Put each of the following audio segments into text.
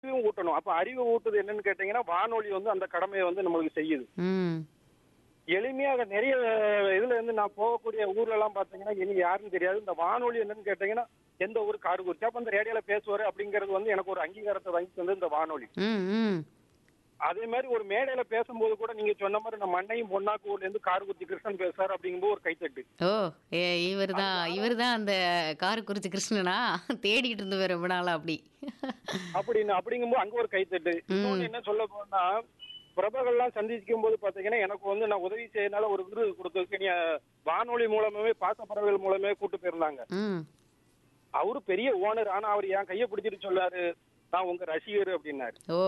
அறிவும் ஊட்டணும் அப்ப அறிவு ஊட்டுது என்னன்னு கேட்டீங்கன்னா வானொலி வந்து அந்த கடமையை வந்து நம்மளுக்கு செய்யுது ம் எளிமையாக நிறைய இதுல இருந்து நான் போகக்கூடிய ஊர்ல எல்லாம் பாத்தீங்கன்னா இனி யாருன்னு தெரியாது இந்த வானொலி என்னன்னு கேட்டீங்கன்னா எந்த ஊர் காடு குறிச்சு அப்ப அந்த ரேடியோல பேசுவாரு அப்படிங்கிறது வந்து எனக்கு ஒரு அங்கீகாரத்தை வாங்கி தந்தது இந்த வானொலி ம் ம் அதே மாதிரி ஒரு மேடையில பேசும்போது கூட நீங்க சொன்ன மாதிரி நம்ம அண்ணையும் பொன்னாக்கு ஊர்ல இருந்து கார்குத்தி கிருஷ்ணன் பேசுறாரு அப்படிங்கும்போது ஒரு கைத்தட்டு ஓ ஏ இவர் தான் இவர் தான் அந்த காரக்குறிச்சி கிருஷ்ணனா தேடிட்டு இருந்து ரொம்ப நாளா அப்படி அப்படின்னு அப்படிங்கும்போது அங்க ஒரு கைத்தட்டு இன்னொன்னு என்ன சொல்ல போனா பிரபகள்லாம் சந்திக்கும் போது பாத்தீங்கன்னா எனக்கு வந்து நான் உதவி செய்யனால ஒரு விருது கொடுத்ததுக்கு நீ வானொலி மூலமாவே பாசப்பறவைகள் மூலமே கூட்டு போயிருந்தாங்க ம் அவரு பெரிய ஓனர் ஆனா அவர் என் கையை பிடிச்சிட்டு சொல்லாரு நான் உங்க ரசிகர் அப்படின்னாரு ஓ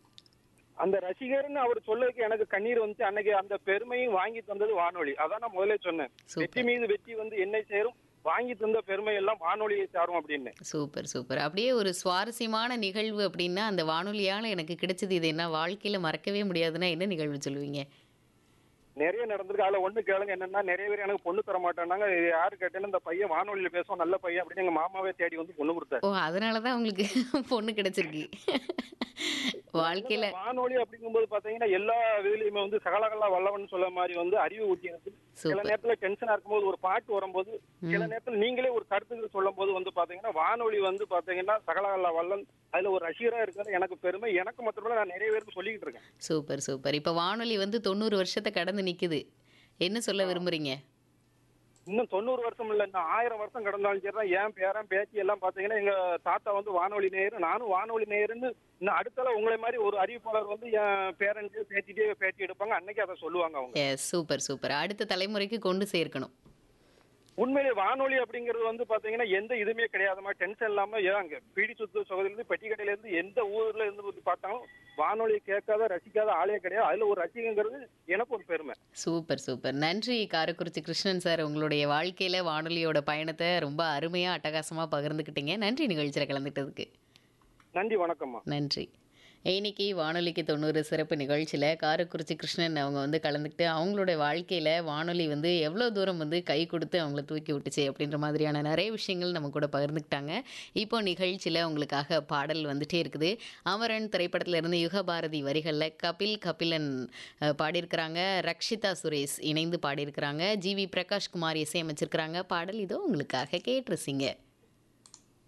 அந்த ரசிகர்னு அவர் சொல்லதுக்கு எனக்கு கண்ணீர் வந்துச்சு அன்னைக்கு அந்த பெருமையும் வாங்கி தந்தது வானொலி அதான் நான் முதல்ல சொன்னேன் சூப்பர். வெற்றி மீது வெற்றி வந்து என்னை சேரும் வாங்கி தந்த பெருமை எல்லாம் வானொலியை சாரும் அப்படின்னு சூப்பர் சூப்பர் அப்படியே ஒரு சுவாரஸ்யமான நிகழ்வு அப்படின்னா அந்த வானொலியால் எனக்கு கிடைச்சது இது என்ன வாழ்க்கையில் மறக்கவே முடியாதுன்னா என்ன நிகழ்வு சொல்லுவீங்க நிறைய நடந்திருக்கு அதுல ஒண்ணு கேளுங்க என்னன்னா நிறைய பேர் எனக்கு பொண்ணு தர மாட்டாங்க யாரு கேட்டேன்னு இந்த பையன் வானொலியில பேசுவோம் நல்ல பையன் அப்படின்னு எங்க மாமாவே தேடி வந்து பொண்ணு கொடுத்தாரு ஓ அதனால தான் உங்களுக்கு பொண்ணு கிடைச்சிருக்கு வாழ்க்கையில் வானொலி அப்படிங்கும்போது பாத்தீங்கன்னா எல்லா இதுலயுமே வந்து சகலகலா வல்லவன் சொல்ல மாதிரி வந்து அறிவு ஊட்டியது சில சூப்பர் நேரத்துல டென்ஷனா இருக்கும்போது ஒரு பாட்டு வரும்போது சில நேரத்துல நீங்களே ஒரு கருத்துக்கள் சொல்லும் போது வந்து பாத்தீங்கன்னா வானொலி வந்து பாத்தீங்கன்னா சகலகலா வல்லன் அதுல ஒரு ரசிகரா இருக்கிறது எனக்கு பெருமை எனக்கு மட்டுமல்ல நான் நிறைய பேருக்கு சொல்லிக்கிட்டு இருக்கேன் சூப்பர் சூப்பர் இப்போ வானொலி வந்து தொண்ணூறு வருஷத்தை கடந்து நிக்குது என்ன சொல்ல விரும்புறீங்க இன்னும் தொண்ணூறு வருஷம் இல்ல இன்னும் ஆயிரம் வருஷம் கடந்தாலும் சரி தான் என் பேரன் பேத்தி எல்லாம் பாத்தீங்கன்னா எங்க தாத்தா வந்து வானொலி நேயர் நானும் வானொலி நேயர்னு இன்னும் அடுத்தால உங்களை மாதிரி ஒரு அறிவிப்பாளர் வந்து என் பேரண்ட்ஸ் பேத்திட்டே பேட்டி எடுப்பாங்க அன்னைக்கு அதை சொல்லுவாங்க அவங்க எஸ் சூப்பர் சூப்பர் அடுத்த தலைமுறைக்கு கொண்டு சேர்க்கணும் உண்மையிலே வானொலி அப்படிங்கிறது வந்து பாத்தீங்கன்னா எந்த இதுவுமே கிடையாதுமா டென்ஷன் இல்லாம ஏன் அங்க பீடி சுத்து சகோதரில இருந்து பெட்டி கடையில இருந்து எந்த ஊர்ல இருந்து வந்து பார்த்தாலும் வானொலி கேட்காத ரசிக்காத ஆளே கிடையாது அதுல ஒரு ரசிகங்கிறது எனக்கு ஒரு பெருமை சூப்பர் சூப்பர் நன்றி காரக்குறிச்சி கிருஷ்ணன் சார் உங்களுடைய வாழ்க்கையில வானொலியோட பயணத்தை ரொம்ப அருமையா அட்டகாசமா பகிர்ந்துக்கிட்டீங்க நன்றி நிகழ்ச்சியில் கலந்துக்கிட்டதுக்கு நன்றி வணக்கம்மா நன்றி இன்னைக்கு வானொலிக்கு தொண்ணூறு சிறப்பு நிகழ்ச்சியில் காரக்குறிச்சி கிருஷ்ணன் அவங்க வந்து கலந்துக்கிட்டு அவங்களோட வாழ்க்கையில் வானொலி வந்து எவ்வளோ தூரம் வந்து கை கொடுத்து அவங்கள தூக்கி விட்டுச்சு அப்படின்ற மாதிரியான நிறைய விஷயங்கள் நம்ம கூட பகிர்ந்துக்கிட்டாங்க இப்போ நிகழ்ச்சியில் உங்களுக்காக பாடல் வந்துட்டே இருக்குது அமரன் திரைப்படத்துல இருந்து யுகபாரதி வரிகளில் கபில் கபிலன் அஹ், பாடியிருக்கிறாங்க ரக்ஷிதா சுரேஷ் இணைந்து பாடியிருக்கிறாங்க ஜிவி பிரகாஷ்குமார் இசையமைச்சிருக்கிறாங்க பாடல் இதோ உங்களுக்காக கேட்டுருசிங்க